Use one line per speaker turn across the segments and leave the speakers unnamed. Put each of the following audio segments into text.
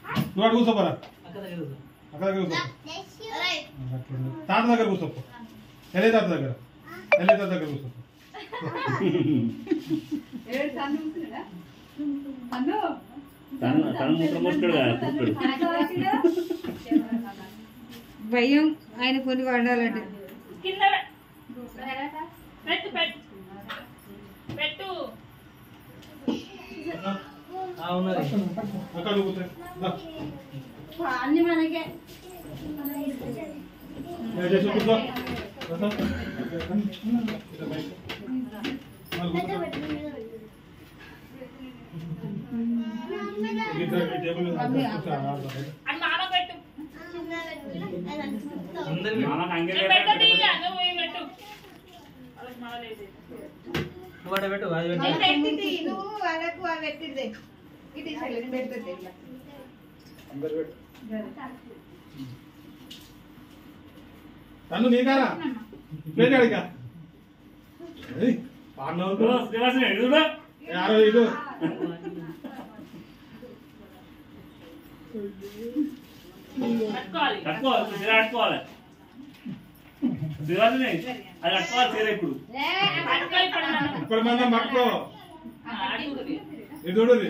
నువ్వు అటు కూర్చోపరా అక్క దగ్గర కూర్చో తాత దగ్గర కూర్చోపు ఎల్లి తాత దగ్గర ఎల్లి తాత దగ్గర కూర్చోపు
ఏడు సన్ను ఉంటున్నాడా? సన్ను?
తను తను ముక్కలు ముక్కడు కూర్చోడు
భయం ఆయన కొన్ని వండాలంటే
కింద పెట్టు పెట్టు పెట్టు
అక్కడ నువ్వు కూర్చో దా.
అన్ని మనకే
ఏ చేసి కూర్చో కూర్చో. ఇట్లా బయట. మళ్ళీ కూర్చో. ఇట్లా ఈ టేబుల్ మీద కూర్చో. ఆ, బయట.
అది మామ పెట్టు
మామకు అంగే
నేను పెట్టదు ఇక నువ్వు ఇవి పెట్టు వాళ్ళకి మామ లేదు
నేను పెట్టింది, నువ్వు వాళ్ళకు అవి పెట్టింది. ఇటు ఈ సైడ్ పెడుతుంది ఇట్లా.
తను నీకారా ప్లేట్ అడిగా పాడినవుతూ
శ్రీనివాసన్ ఎడుగురా
యారో ఇటు
పట్టుకోవాలి
కట్టుకోవాలి చీర కట్టుకోవాలి శ్రీనివాసన్ అది కట్టుకోవాలి చీర ఇప్పుడు
పట్టుకో ఇప్పుడు నన్ను.
ఇప్పుడు మనం పట్టుకో
ఆ, అడుగుతుంది.
ఇది చూడుది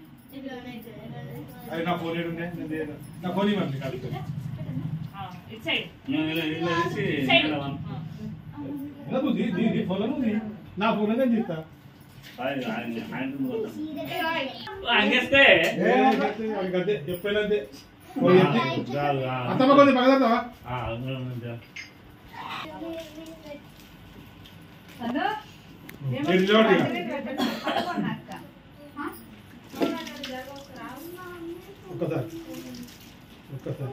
అది నా ఫోన్ ఏడు ఉన్నాయి నేను చేయను. నా ఫోన్ ఇవ్వండి కాదు
ఆ, ఇటు సైడ్
నేను ఇలా ఇలా తీసి
సైడ్
ఇలా వన్-
ఎలా బుద్ధి నీ నీ ఫోన్ ఉంది నా ఫోన్ నేను తీస్తా
ఆయన ఆయన ఆయన ముందు వద్దాం. ఓ, అంగేస్తే
ఏ, గద్దే, అది గద్దే ఎప్పుడైనా అంతే ఓ ఎత్తి.
రాదు, రాదు.
అత్తమ్మ కొద్ది పగదతావా
ఆ, అందులో ఉంది.
సన్ను? ఏమో
ఇది చూడు ఇక.
పట్టుకోండి అక్క. ఆ?
ఒక్కసారి ఒక్కసారి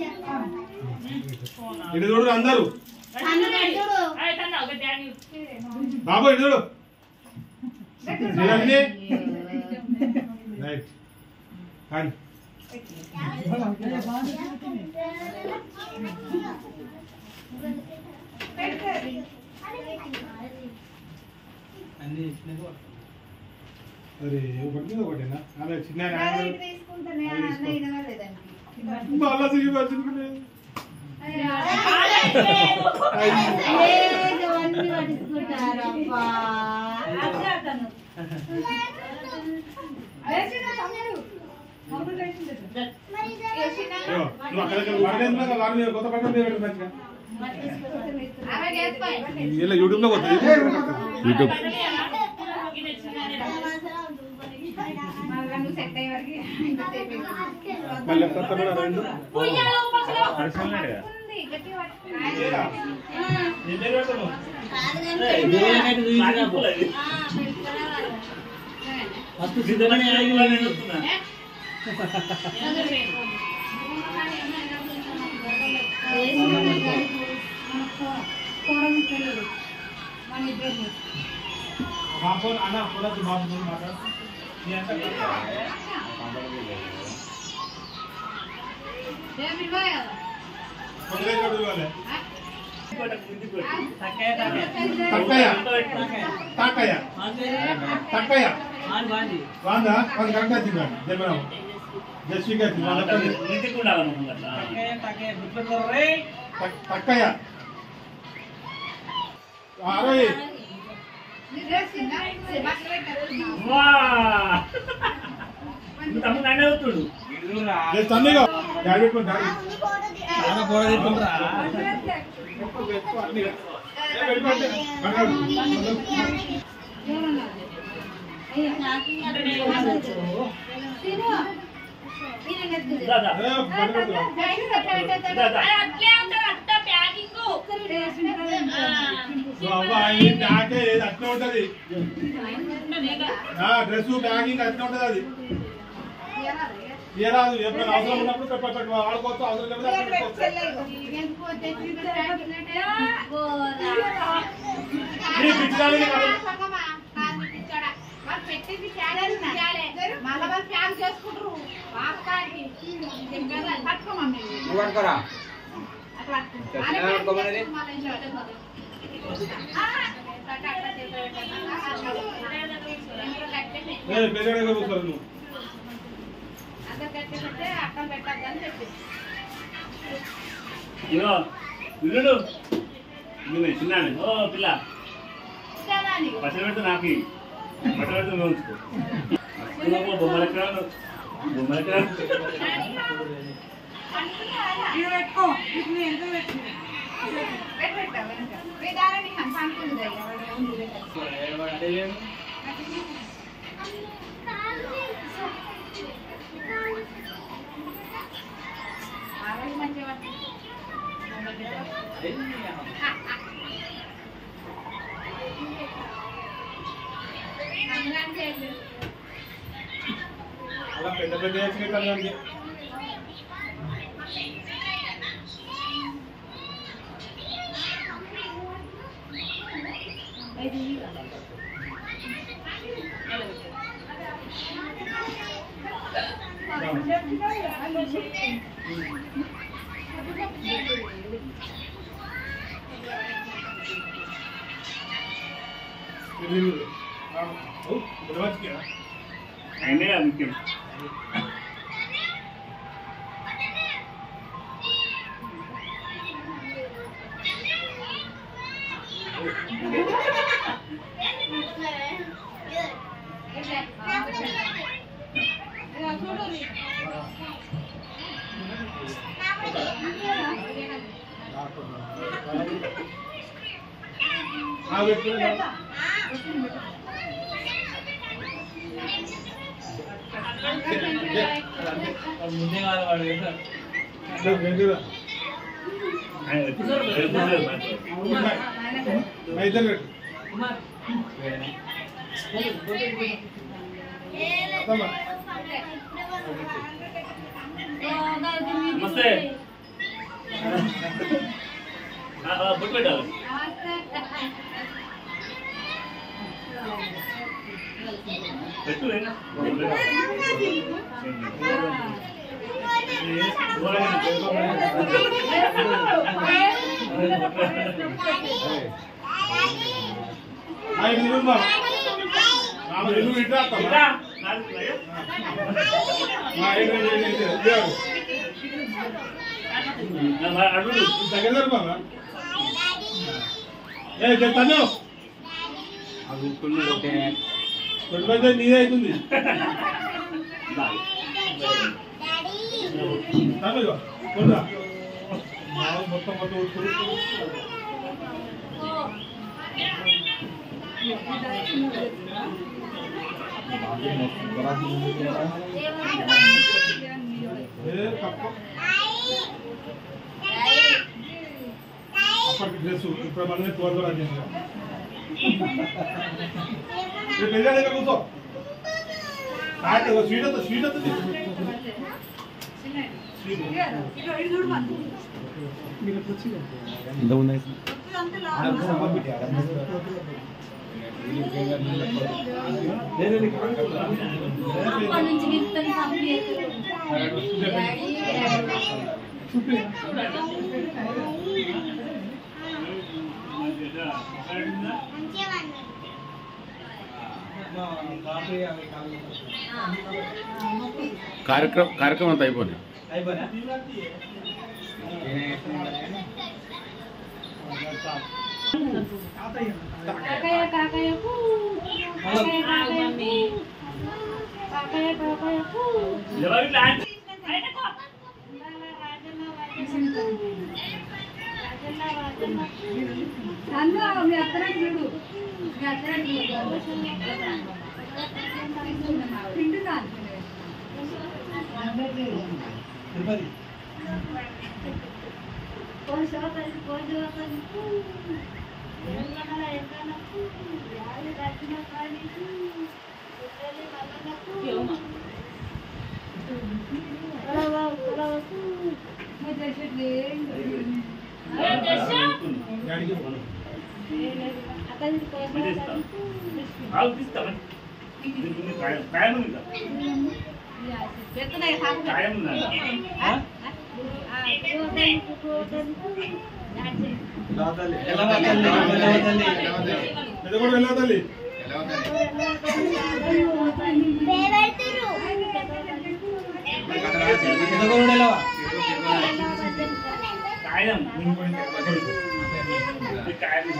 ఇటు చూడు అందరూ
అరే తను ఒక డాడీ
బాబు ఇటు చూడు శ్రీలక్ష్మి రైట్ కానీ అరే ఒకటి మీద ఒకటేనా ఆమె చిన్న ఆయన
నాన్న
ఆయన-
ఇటు తీసుకుంటానే,
అది
అన్న
తీసుకో.
వినవాలేదండి.
మళ్ళా సిగి పట్టుకునే
అన్ని పట్టుకుంటారప్పా
వేసిందా తమ్ముడు? తమ్ముడు వేసిందా?
అయ్యో, నువ్వు అక్కడ వాడలేదు వాడి మీద కొత్త పట్టణం మీద పెట్టు మంచిగా
ఆమె చేస్తాయి.
ఇలా యూట్యూబ్ లో పోతుంది యూట్యూబ్
మళ్ళా నువ్వు సెట్ అయ్యే వరకు ఇంతసేపు అవుతుంది.
మళ్ళీ కొత్త కూడా రెండు
పరిశ్రమలేడు కదా.
ఉంది, గట్టిగా పట్టుకో.
ఏం పేరు పెడతావు?
సాగిపోలే ఇది. ఫస్ట్ సిద్ధమని ఆగి వాళ్ళు ఎన్నుతున్నా.
కోడలు పిల్లలు. మన ఇద్దరిని.
మా ఫోన్ అన్న ఫోన్ వచ్చి బాబు ఫోన్ మాట్లాడు నీ అంతా
రేపు ఇవ్వాలి కదా.
ఫోన్ లేదు చూడు ఇవ్వాలి.
కిందికి పెట్టు.
తక్కయ్య
ఇంట్లో పెట్టు.
తాకయ్య తక్కయ్య వాందా అది కరెక్ట్ వచ్చింది జన్మరావు జస్విక వచ్చింది వాళ్ళ పని.
ఇంటికి ఉండాలి నువ్వు అట్లా.
తక్- తక్కయ్య అరవై
నీ డ్రెస్ కింద బట్టలు పెట్టారు.
వా! నువ్వు తమ్ముడు నన్నే అవుతుడు
జస్ట్ అన్నీగా డాడీ పెట్టుకో డాడీ ఏ, పెట్టుకోండి. పడకాడు.
దా, దా.
ఏ, పడకాడు.
దా, దా.
అట్లే ఉంటుంది అంత ప్యాకింగ్
ఓ అవ్వ, ఈ బ్యాగ్ ఏది అట్లా ఉంటది డ్రెస్ బ్యాగింగ్ అట్లా ఉంటది అది ఏ రాదు ఎప్పుడైనా అవసరం ఉన్నప్పుడు పెట్ట- పెట్ట- వాడుకోవచ్చు అవసరం లేకపోతే అక్కడ పెట్టుకోవచ్చు. నీ పిచ్చిదానికి కాదు.
మళ్ళా వాళ్ళు ప్యాక్ చేసుకుంటారు వాపకాడికి పట్టుకో మమ్మీ
పట్టుకోరా
అట్లా పట్టుకో.
ఎట్లా పట్టుకోమనేది?
మళ్ళా ఇంట్లో పెట్టేది.
ఏ, పెద్దగా కూర్చోరు నువ్వు
అందరికి ఎట్లా పెడితే అక్కడ పెట్టద్దని చెప్పి
ఇగో ఇల్లుడు ఇల్లు చిన్నాడు ఓ పిల్ల
ఇస్తానా నీకు
పచ్చడి పెడితే నాకు పచ్చడి పెడితే నువ్వు ఉంచుకో అసలు బొమ్మలు ఎక్కడ బొమ్మలు ఎక్కడ
ఇది పెట్టుకో ఇది ఎంత పెట్టింది
పెట్టు పెట్టు వెనక. మీ దారా నీ హంస అనుకుంది ఇక. వాడు ఉంది పెట్టు. ఆ రోజు మంచిగా పట్టు. అందుకని చేయలేదు.
అలా పెద్ద పెద్ద వేసిన కళ్ళకి
ఆయనే అది ముఖ్యం
ఇదిగో చూడు నీ.
ఆయన వచ్చేసారు వెళ్ళిపోలేదు మరి.
ఇద్దరు పెట్టు అత్తమ్మ
నమస్తే ఆ, ఆ, బొట్టు పెట్టాలి పెట్టు ఏ?
ఆ, ఇది ఇల్లు ఉందా? ఆ, ఇల్లు ఇట్లా అత్తమ్మ.
ఇంకా? నాలుగు ఉన్నాయా?
ఆ, ఇది, ఇది, ఇది, ఇది, ఇది.
ఆ, మరి అడుగు
దగ్గర జరుపాలా? ఏ చెప్తాను రెండు పైసలు నీదే అవుతుంది
నాలుగు.
తను ఇగో, కొడురా. మామూలు మొత్తం మొత్తం ఉడుకుడు. ఏ తక్కువ. అప్పటికి డ్రెస్ ఇప్పుడు మనమే తోడుగా చేసాం పెళ్ళి దగ్గర కూర్చో కాదు, ఇగో స్వీట్ వద్దు స్వీట్ వద్దు స్వీట్
ఇటు ఇటు చూడు మరి. అంతే లావు.
అప్పటి నుంచి విత్తనం పంపించారు
కార్యక్రమం కార్యక్రమం అంతా అయిపోయింది
కాకయ్య కాకయ్య కూ. కాకయ్య కాకయ్య కూ. కాకయ్య కాకయ్య కూ.
ఎవరు ఇట్లా ఆంటీ?
రాజన్న రాజన్న రాజన్న రాజన్న
అందులో మీ అత్తరాకి చూడు మీ అత్తరాకి తింటుందా
కోసోకలు కోసోకలు కూ. ఎల్లనల ఎల్లన కూ. యాలి రాజన్న కాని కూ. ఎల్లలి మల్లన కూ. కలవ కలవ కూ.
మరి చేసేది ఏం లేదు.
డాడీకి
అతని కోసోకలు కూ.
ఆగు, తీస్తామా? ఇది ఉంది, కాయం కాయం ఉంది ఇంకా.
పెడుతున్నాయి సాకు
కాయం ఉందా?
పెద్ద కూడా వెళ్ళా తల్లి
కాయడం ఈ కాయలు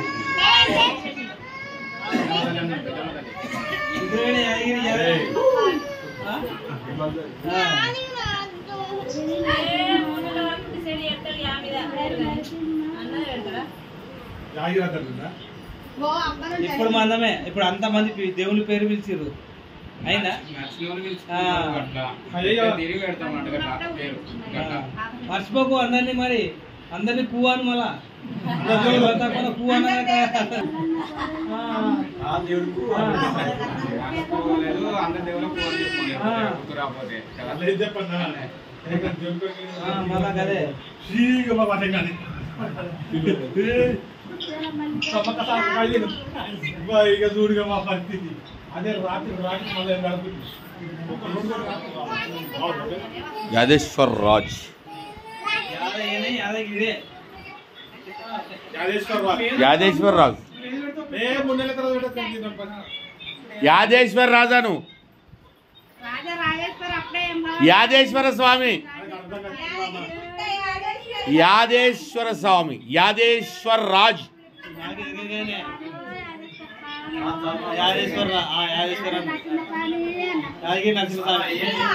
జాగిరా తగ్గిందా
ఓ అబ్బా
ఇప్పుడు మందమే ఇప్పుడు అంత మంది పి- దేవుని పేరు పిలిచిర్రు అయిందా ఆ.
అయ్యో
ఆ. మర్చిపోకు అందరినీ మరి అందరినీ పువ్వు అని మళ్ళా తప్పకుండా పువ్వు అన్నాక
అట్లా ఏం చెప్పన్నా
మళ్ళా కదే
శ్రీగా మా మాట కానీ ఇక చూడుగా మా పరిస్థితి అదే రాత్రి రాత్రి మళ్ళీ గడుపుతుంది ఒక రెండు రాత్రి
యాదేశ్వర్ రాజ్
యాదగిరి ఈయనే, యాదగిరి ఇదే
యాదేశ్వర్ రావు.
యాదేశ్వర్ రాజు
ఏ మూడు నెలల తర్వాత పెట్టేస్తాను దీని పని.
యాదేశ్వర్ రాజాను
రాజా రాజేశ్వర్ అప్పుడే ఏం కావాలి?
యాదేశ్వర స్వామి
నాకు అర్థం కాదు.
యాదేశ్వర స్వామి యాదేశ్వర్ రాజ్
యాదగిరిగానే. యాదేశ్వర రా- ఆ, యాదేశ్వర అన్న. యాదగిరి నరసింహస్వామి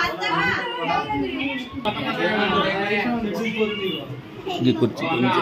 ఈ కుర్చీ కొంచెం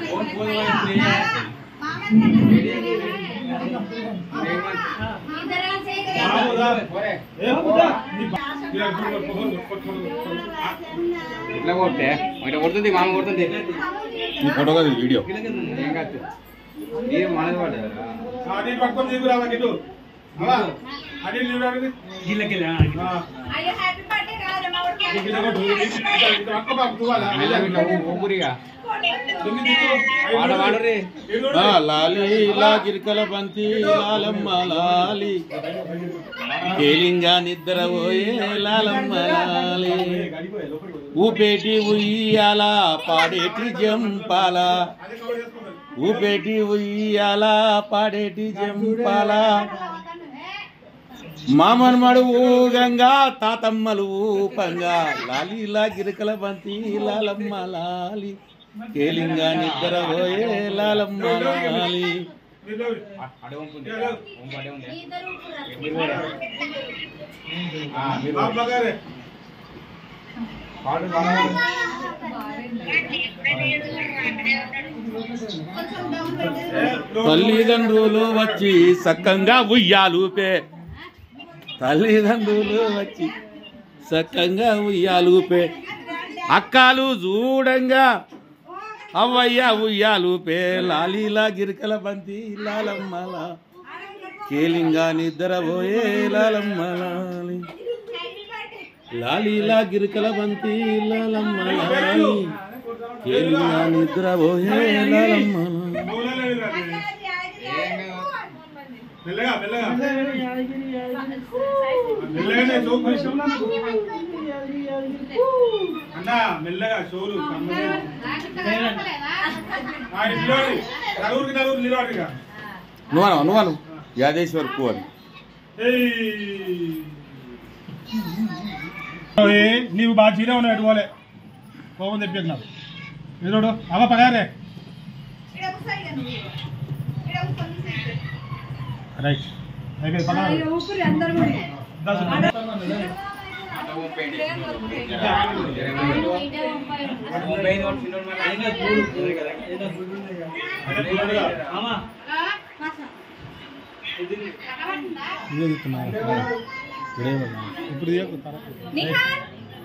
బాబుదా? ఏ బాబుదా? నీ బా- ఇలా చూడు, పొగరు, పొగరు, పొగరు.
ఇట్లా కొడితే ఇట్లా కొడుతుంది మామ కొడుతుంది
ఈ ఫోటో కాదు వీడియో
ఏం కాదు ఏం మనది పడ్డారా
ఆ, అటు ఇటు పట్టుకొని నీకు రావా ఇటు అవా అటు ఇటు నీవు రావాలి. ఆ,
అయ్యో హ్యాపీ బర్త్డే కాదు మా ఊరికి
ఇటు ఇటు కొట్టు. ఇటు ఇటు ఇటు ఇటు పట్టుకో బాబు, నువ్వాలా?
ఇట్లా ఇట్లా ఊపిరిగా
దుమ్మి దిక్కు. ఐదు
వాడ వాడరే
ఇటు చూడు.
ఆ, లాలి ఇలా గిరికల బంతి లాలమ్మ లాలి కేలింగా నిద్ర పోయే లాలమ్మ లాలి ఊపేటి ఉయ్యాల పాడేటి జంపాల
అదే కవర్ చేసుకుంటాను.
ఊపేటి ఉయ్యాల పాడేటి జంపాల మామన్మడు ఊగంగా తాతమ్మలు ఊపంగా లాలిలా గిరికల బంతి లాలమ్మ లాలి కేలింగా నిద్ర పోయే లాలమ్మ లాలి
మీరు లేవు.
అడే ఉంటుంది
ఇక లేవు.
ఉంపు అడే ఉంది
బాబు బగారే.
పాడు పాడు
ఏ, నువ్వు-
తల్లిదండ్రులు వచ్చి సక్కంగా ఉయ్యాలూపే తల్లిదండ్రులు వచ్చి సక్కంగా ఉయ్యాలూపే అక్కలు చూడంగా అవ్వయ్య ఉయ్యాలూపే లాలీలా గిరికల బంతి లాలమ్మల కేలింగా నిద్రపోయే లాలమ్మ లాలి లాలీలా గిరికల బంతి లాలమ్మ లాలి కేలింగా నిద్రపోయే లాలమ్మ లాలి
నువ్వు లేవు రా. మెల్లగా మెల్లగా మెల్లగానే చౌకు అన్నా మెల్లగా షోలు కమ్మగా. ఆ, ఇటు నిలబడి. నలుగురికి నలుగురు నిలబడిగా
నువ్వను నువ్వను యాదేశ్వర్ కు అని
ఏయ్, నీవు బాగా చీరే ఉన్నావు ఎటు పోలే కోపం తెప్పి నాకు ఎదుడు అవ పగారే
ఇక్కడ కూర్చో ఇక నువ్వు. ఇక్కడ కూర్చో, నీ సీట్.
రైట్ అయిపోయింది పగారు
ఇక ఊపిరి అందరు కూడా
మామా
ఇప్పుడు
నిహాన్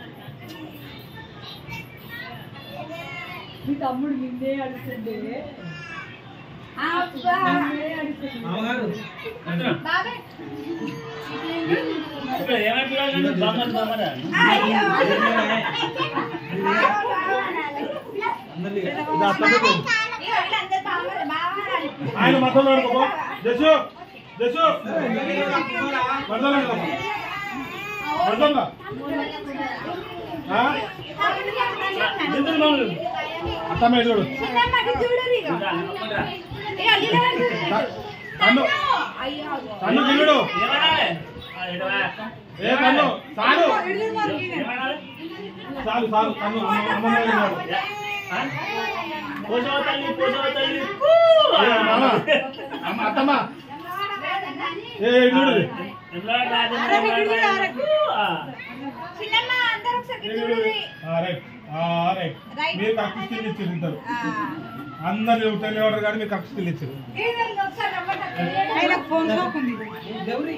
మీ తమ్ముడు నిన్నే అడుగుతుండే
అబ్బా.
నిన్నే అడుగుతుండే
మామగారు
బాబాయ్
ఏమంటున్నాడు బామ్మని బామ్మరా
అయ్యో
అందరినీ
ఇగో వీళ్ళందరూ బాగా బాగా
ఆయన మాట్లాడు జసు జసు మర్దలంగా మర్దంగా
ఎందుకు మామూలు
అత్తమ్మ చూడు కన్ను కన్ను గిల్లుడు
ఏమనాలి ఆ, ఎడవా.
ఏ కన్ను సాడు
ఏమనాలి
చాలు చాలు తను అమ్మ అమ్మ మీద ఉన్నాడు.
పోషవ తల్లి పోషవ తల్లి
ఏ, మామ, అమ్మ అత్తమ్మ ఏ ఇటు చూడు
చిన్నమ్మ అందరూ ఒకసారి కింద చూడండి.
ఆ, రైట్ ఆ, రైట్
రైట్.
మీరు కప్పు స్టిల్ ఇచ్చారు ఇద్దరు
ఆ.
అందరు తెలియవాడు కానీ మీరు కప్పు స్టిల్ ఇచ్చారు
ఈయనకి ఒకసారి రమ్మంటే ఆయనకు ఫోన్ సోకుంది
గౌరీ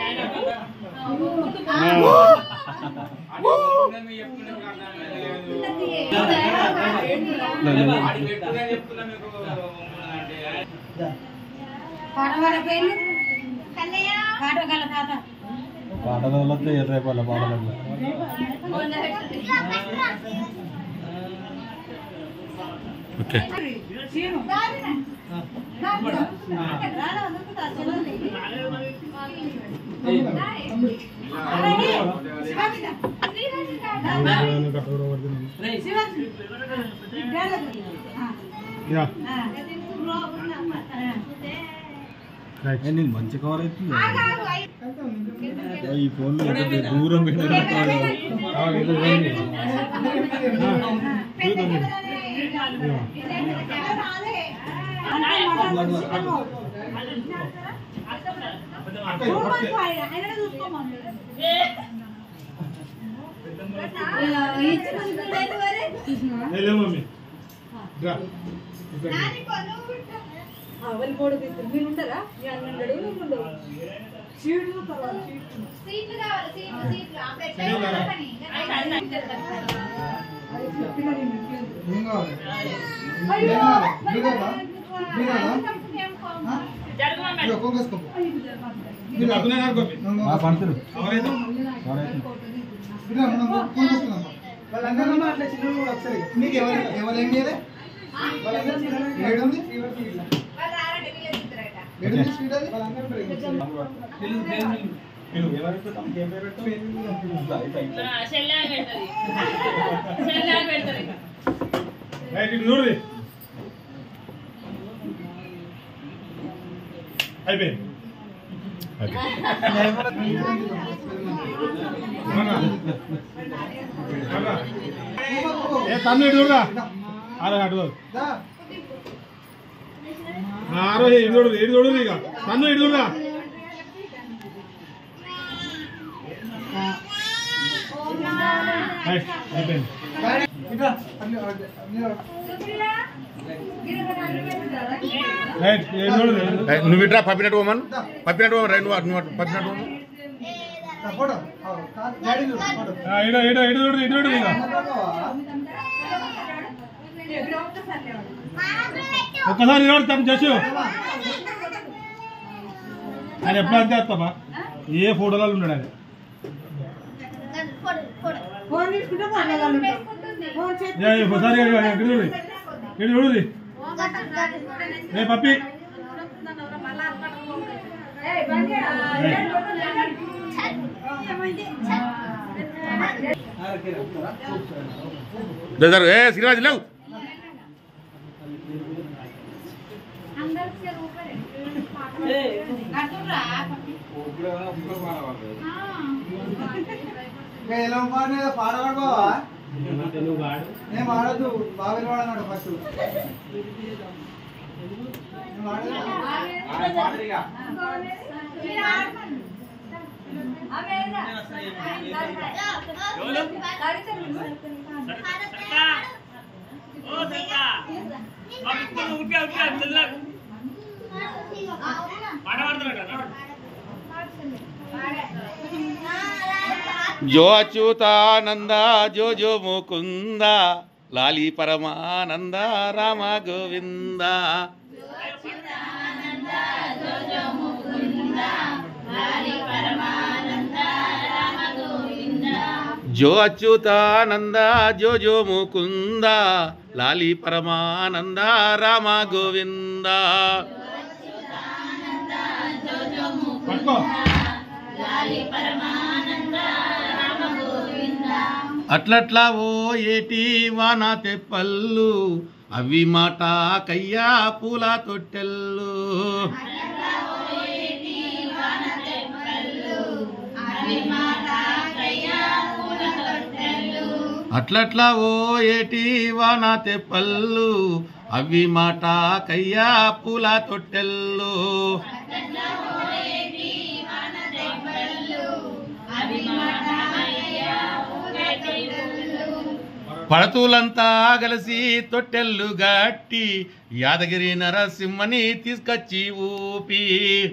పాట పాడ పేర్లు
కన్నయ్య
పాట గల తాత
పాట వదిలితే రేపు పాటలు
ఓకే
యా రైట్ నేను మంచి కవర్ అవుతుంది ఈ ఫోన్ దూరం లేదు మమ్మీ రా
అవన్నీ కూడా తీస్తారు మీరు ఉంటారా మీ అన్నంటాడు నువ్వు ఉండవు చీడు తర్వాత చీడు
సీట్లు కావాలి సీట్లు సీట్లు ఆ పెట్టే
సీట్లు కావాలా?
పని.
అది చెప్పిన నేను ఇంట్లో.
మీరు అర్థమే కాదు పంతులు ఎవరైతే
వాళ్ళందరూ అట్లా చిన్న కూడా ఒకసారి మీకు ఎవరు ఎవరు ఏం చేయలే ఏడుంది
వాళ్ళు ఆరంటే వీళ్ళే తింటారట.
ఏడుంది స్వీట్ అది వాళ్ళందరూ
మీరు ఎవరైతే తమకి ఏం పేరు పెట్టారు?
చెల్లాగా పెడతది చెల్లాగా పెడతది
రైట్ ఇటు చూడండి అయిపోయింది అవునా? అవునా? ఏ తమ్మి ఇటు చూడరా ఆరో అటు చూడు. ఆ, ఆరో ఇటు చూడు ఇటు చూడు ఇక తన్ను ఇటు చూడరా రైట్ అయిపోయింది రైట్ ఇటు చూడు
నువ్వు ఇట్రా పప్పినట్టు పోమను పప్పినట్టు పోమను రైట్ నువ్వు నువ్వు పప్పినట్టు పోమను
ఫోటో డాడీ చూడు ఫోటో
ఆ, ఇటు ఇటు ఇటు చూడు ఇటు చూడు ఇక ఒక్కసారి చూడు తను చేసు ఆయన ఎప్పుడు అంతే వస్తామా ఏ ఫోటోలలో ఉన్నాడు ఆయన
ఫోన్ తీసుకుంటే మాట్లాడాలి ఫోన్ చేతి
ఏ, ఒకసారి ఇటు ఇటు చూడు ఇటు చూడు ఏ పప్పి
ఏయ్, బండి
బ్రదర్ ఏ శ్రీరాజ్ లేవు
ఇంకా ఎలా పాడినా పాడవాడు బావా నేను పాడద్దు బాగా పాడన్నాడు ఫస్ట్
ఓ సత్తా మా పిక్కలు ఉట్టే ఉట్టే చెల్లా పాట పాడుతున్నాడు
జో అచ్యుతానంద జో జో ముకుంద లాలి పరమానంద రామ గోవింద జో అచ్యుతానంద జో జో ముకుంద లాలి పరమానంద రామ గోవింద
పట్టుకో
అట్లట్లా ఓ ఏటి వాన తెప్పల్లు అవి మాట కయ్యా పూల తొట్టెల్లు అట్లట్లా ఓ ఏటి వాన తెప్పల్లు అవి మాట కయ్యా పూల తొట్టెల్లు పడతులంతా కలిసి తొట్టెల్లు గట్టి యాదగిరి నరసింహని తీసుకొచ్చి ఊపి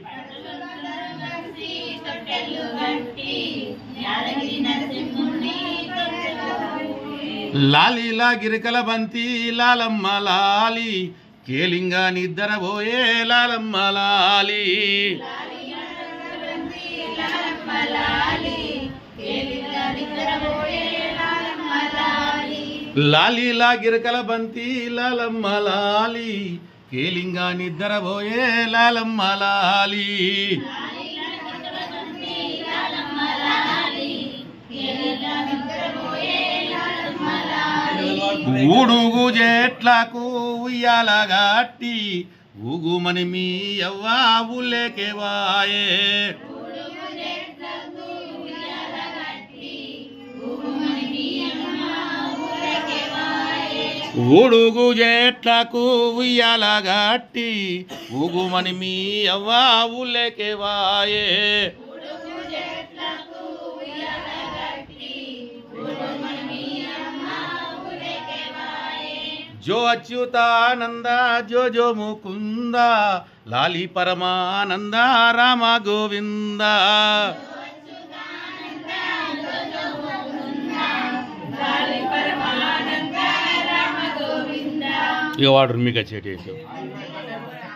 లాలీలా గిరికల బంతి లాలమ్మ లాలి కేలింగా నిద్రపోయే లాలమ్మ లాలి లాలీలా గిరకల బంతి లాలమ్మ లాలి కేలింగా నిద్రపోయే లాలమ్మ లాలి ఊడుగు జెట్లకు ఉయ్యాలగాట్టి ఊగుమని మీ అవ్వా ఊళ్ళేకే వాయే ఊడుగు జెట్లకు ఉయ్యాలగాట్టి ఊగుమని మీ అవ్వా ఊళ్ళేకే వాయే జో అచ్యుతానంద జో జో ముకుంద లాలి పరమానంద రామ గోవింద ఇక వాడు మీకు వచ్చేటి